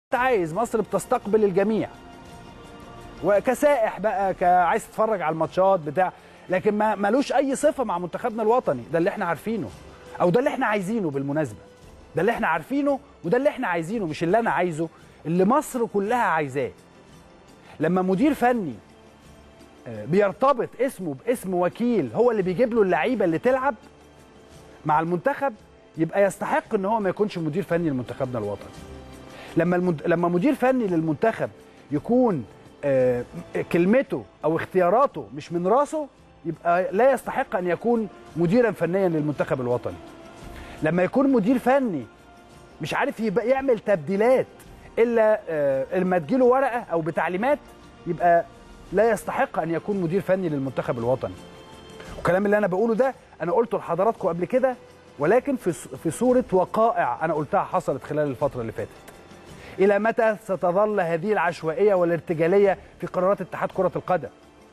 عايز مصر بتستقبل الجميع وكسائح بقى كعايز تتفرج على الماتشات بتاع لكن ما ملوش اي صفه مع منتخبنا الوطني ده اللي احنا عارفينه او ده اللي احنا عايزينه بالمناسبه ده اللي احنا عارفينه وده اللي احنا عايزينه مش اللي انا عايزه اللي مصر كلها عايزاه لما مدير فني آه، بيرتبط اسمه باسم وكيل هو اللي بيجيب له اللعيبه اللي تلعب مع المنتخب يبقى يستحق ان هو ما يكونش مدير فني لمنتخبنا الوطني لما المد... لما مدير فني للمنتخب يكون آه، كلمته او اختياراته مش من راسه يبقى لا يستحق ان يكون مديرا فنيا للمنتخب الوطني لما يكون مدير فني مش عارف يبقى يعمل تبديلات الا آه، لما تجيله ورقه او بتعليمات يبقى لا يستحق ان يكون مدير فني للمنتخب الوطني والكلام اللي انا بقوله ده انا قلته لحضراتكم قبل كده ولكن في في صوره وقائع انا قلتها حصلت خلال الفتره اللي فاتت الى متى ستظل هذه العشوائيه والارتجاليه في قرارات اتحاد كره القدم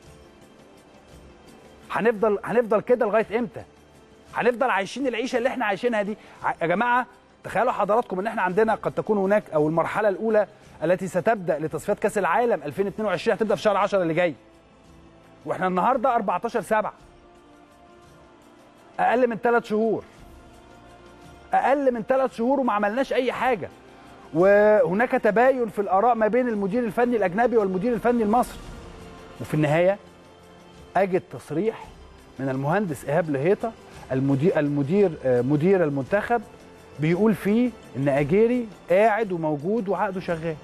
هنفضل هنفضل كده لغايه امتى هنفضل عايشين العيشه اللي احنا عايشينها دي ع- يا جماعه تخيلوا حضراتكم ان احنا عندنا قد تكون هناك او المرحله الاولى التي ستبدا لتصفيات كاس العالم 2022 هتبدا في شهر 10 اللي جاي واحنا النهارده 14 7 اقل من ثلاث شهور اقل من ثلاث شهور وما عملناش اي حاجه وهناك تباين في الاراء ما بين المدير الفني الاجنبي والمدير الفني المصري وفي النهايه اجد تصريح من المهندس ايهاب لهيطه المدير المدير آه، مدير المنتخب بيقول فيه ان اجيري قاعد وموجود وعقده شغال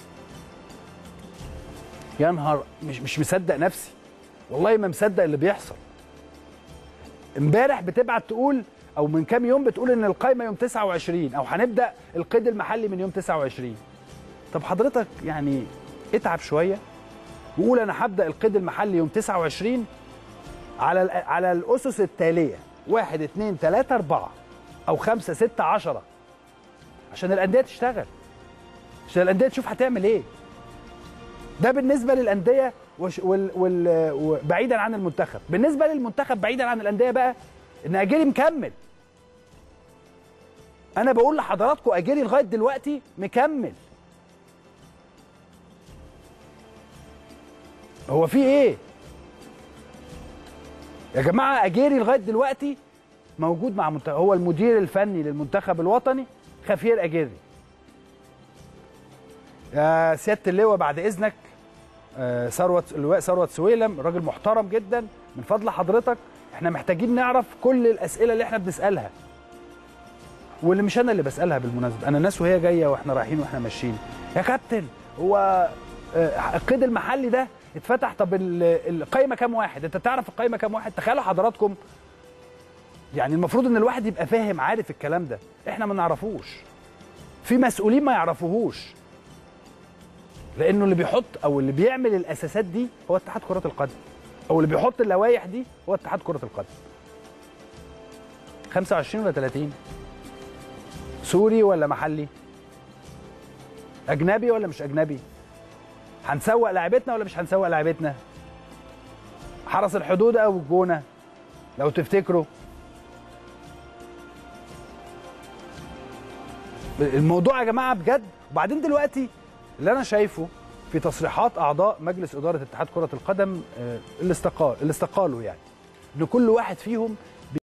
يا نهار مش مش مصدق نفسي والله ما مصدق اللي بيحصل امبارح بتبعت تقول او من كام يوم بتقول ان القايمه يوم 29 او هنبدا القيد المحلي من يوم 29 طب حضرتك يعني اتعب شويه وقول انا هبدا القيد المحلي يوم 29 على ال- على الاسس التاليه 1 2 3 4 او 5 6 10 عشان الانديه تشتغل عشان الانديه تشوف هتعمل ايه ده بالنسبه للانديه وش وال وال بعيدا عن المنتخب بالنسبه للمنتخب بعيدا عن الانديه بقى ان اجيري مكمل انا بقول لحضراتكم اجيري لغايه دلوقتي مكمل هو في ايه يا جماعه اجيري لغايه دلوقتي موجود مع منتخب هو المدير الفني للمنتخب الوطني خفير اجيري يا سياده اللواء بعد اذنك آه، ثروت اللواء ثروت سويلم راجل محترم جدا من فضل حضرتك احنا محتاجين نعرف كل الاسئله اللي احنا بنسالها واللي مش انا اللي بسالها بالمناسبه انا ناس وهي جايه واحنا رايحين واحنا ماشيين يا كابتن هو آه، القيد المحلي ده اتفتح طب ال- القايمه كام واحد انت تعرف القايمه كام واحد تخيلوا حضراتكم يعني المفروض ان الواحد يبقى فاهم عارف الكلام ده احنا ما نعرفوش في مسؤولين ما يعرفوهوش لانه اللي بيحط او اللي بيعمل الاساسات دي هو اتحاد كره القدم او اللي بيحط اللوائح دي هو اتحاد كره القدم 25 ولا 30 سوري ولا محلي اجنبي ولا مش اجنبي هنسوق لعيبتنا ولا مش هنسوق لعيبتنا حرس الحدود او الجونه لو تفتكروا الموضوع يا جماعه بجد وبعدين دلوقتي اللي انا شايفه في تصريحات اعضاء مجلس اداره اتحاد كره القدم آه، اللي استقال اللي استقالوا يعني ان كل واحد فيهم